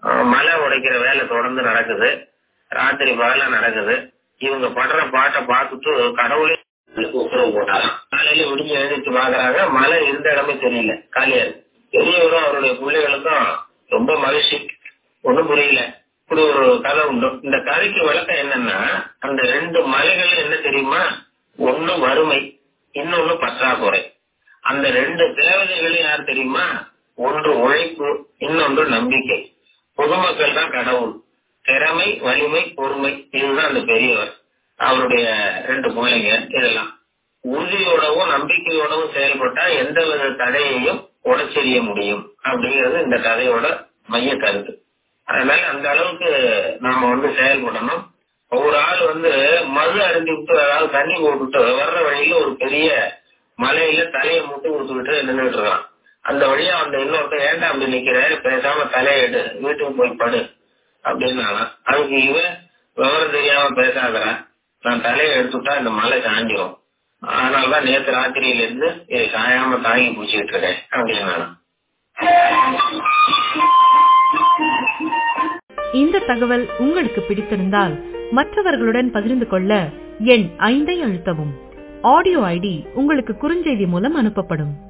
அஹ் மலை உடைக்கிற வேலை தொடர்ந்து நடக்குது ராத்திரி பகலா நடக்குது இவங்க படுற பாட்டை பார்த்துட்டு கடவுளே உத்தரவு போட்டாங்க காலையில விடிஞ்சு எழுந்திரிச்சு பாக்குறாங்க மலை இருந்த இடமே தெரியல காலியா இருக்கு பெரியவரும் அவருடைய பிள்ளைகளுக்கும் ரொம்ப மகிழ்ச்சி ஒண்ணும் புரியல இப்படி ஒரு கதை உண்டு இந்த கதைக்கு விளக்கம் என்னன்னா அந்த ரெண்டு மலைகள் என்ன தெரியுமா ஒண்ணு வறுமை இன்னொன்னு பற்றாக்குறை அந்த ரெண்டு தேவதைகளும் யார் தெரியுமா ஒன்று உழைப்பு இன்னொன்று நம்பிக்கை பொதுமக்கள் தான் கடவுள் திறமை வலிமை பொறுமை இதுதான் அந்த பெரியவர் அவருடைய ரெண்டு பிள்ளைங்க இதெல்லாம் உறுதியோடவும் நம்பிக்கையோடவும் செயல்பட்டா எந்த வித தடையையும் உடச்செறிய முடியும் அப்படிங்கிறது இந்த கதையோட மைய கருத்து அதனால அந்த அளவுக்கு நாம வந்து செயல்படணும் ஒரு ஆள் வந்து மது அருந்தி விட்டு அதாவது தண்ணி போட்டுட்டு வர்ற வழியில ஒரு பெரிய மலையில தலையை முட்டு கொடுத்துக்கிட்டு நின்றுட்டு இருக்கான் அந்த வழியா அந்த இன்னொருத்தன் ஏன்டா அப்படி நிக்கிற பேசாம தலையை எடு வீட்டுக்கு போய் படு அப்படின்னாலாம் அதுக்கு இவன் விவரம் தெரியாம பேசாதறான் நான் தலையை எடுத்துட்டா இந்த மலை சாஞ்சிரும் அதனாலதான் நேத்து ராத்திரியில இருந்து இதை சாயாம தாங்கி பிடிச்சிட்டு இருக்கேன் அப்படின்னாலாம் இந்த தகவல் உங்களுக்கு பிடித்திருந்தால் மற்றவர்களுடன் பகிர்ந்து கொள்ள எண் ஐந்தை அழுத்தவும் ஆடியோ ஐடி உங்களுக்கு குறுஞ்செய்தி மூலம் அனுப்பப்படும்